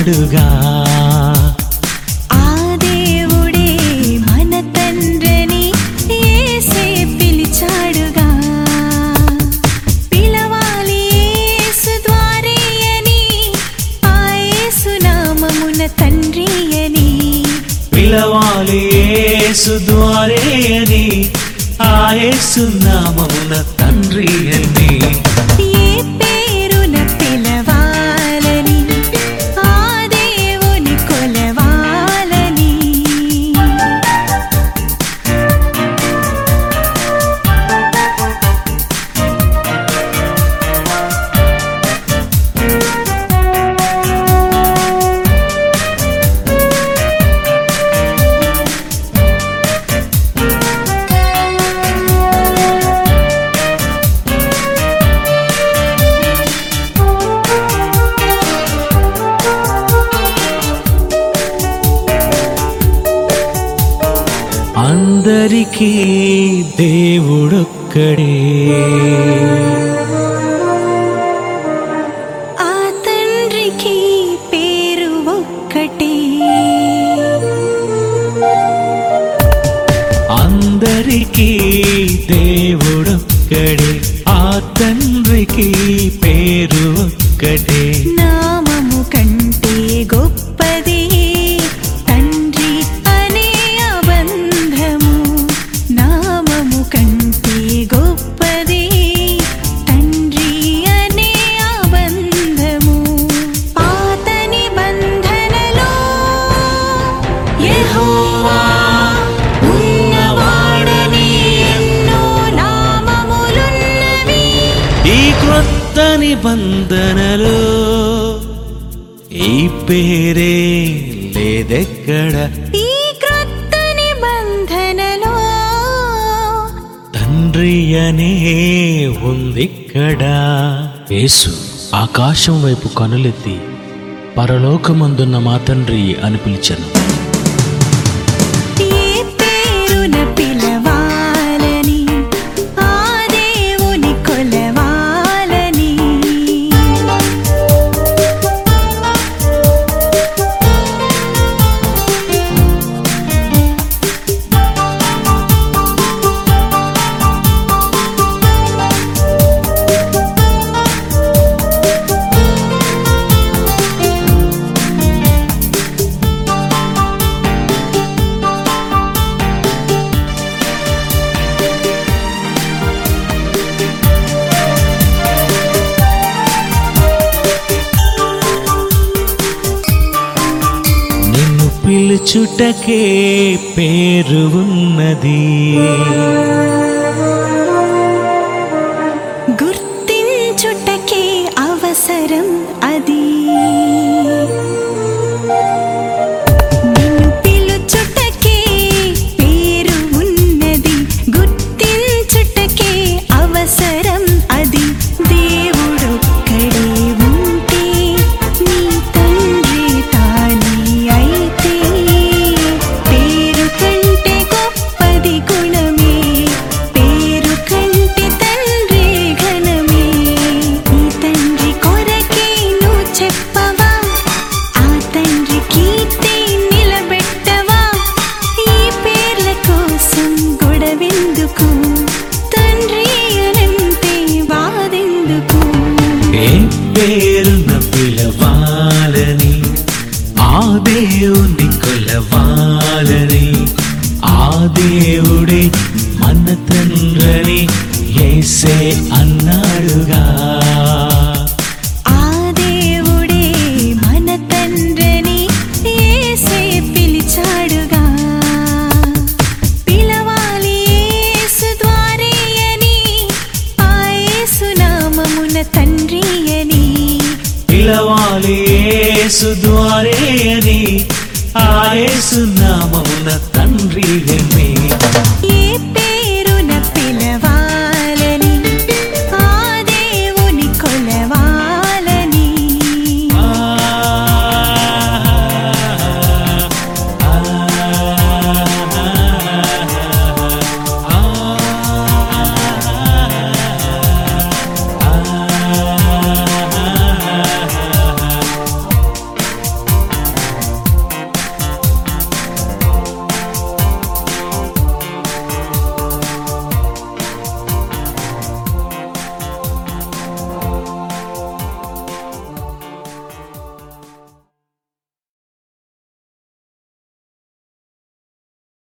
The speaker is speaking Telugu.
అన్నాడుగా ఆ దేవుడే మన తండ్రిని యేసే పిలిచాడుగా పిలవాలి యేసు ద్వారే అని ఆ యేసు నామమున తండ్రి అని పిలవాలి యేసు ద్వారే అని ఆ యేసు నామమున తండ్రి అని ఏ పేరున పిలవాలని ఆ దేవుని కొలవాలని అందరికీ దేవుడొక్కడే ఆ తండ్రికి పేరు ఒక్కటే అందరికీ దేవుడొక్కడే ఆ తండ్రికి పేరు ఒక్కటే నామము కంటే గొప్పది తండ్రి అనే అబంధము నామము కంటే గొప్పది తండ్రి అనే అబంధము పాత నిబంధనలో యెహోవా ఉన్నవాడని ఎన్నో నామములున్నవి ఈ క్రొత్త నిబంధనలో ఈ పేరే లేదెక్కడ ఈ క్రొత్త నిబంధనలో తండ్రి అనే ఉందిక్కడ యేసు ఆకాశం వైపు కనులెత్తి పరలోకమందున్న మా తండ్రి అని పిలిచెను ఏ పేరున పిలవాలని ఆ దేవుని కొలవాలని నిన్ను పిలుచుటకే పేరు ఉన్నది గుర్తించుటకే అవసరం అది నిన్ను పిలుచుటకే పేరు ఉన్నది గుర్తించుటకే అవసరం అది దేవుడొక్కడే ఉంటే నీ తండ్రి తానే అయితే పేరు కంటే గొప్పది గుణమే పేరు కంటే తండ్రి ఘనమే నీ తండ్రి కొరకే నువ్వు చెప్పవా ఆ తండ్రి కీర్తి నిలబెట్టవా ఈ పేర్ల కోసం గొడవెందుకు తండ్రి అనంటే బాధెందుకు ఏ పేరున పిలవాలని ఆ దేవుని కొలవాలని ఆ దేవుడే మన తండ్రని ఏసే అన్నాడుగా ఆ దేవుడే మన తండ్రిని యేసే పిలిచాడుగా పిలవాలి యేసు ద్వారే అని ఆ యేసు నామమున తండ్రి అని పిలవాలి యేసు ద్వారే అని ఆ యేసు నామమున తండ్రి అని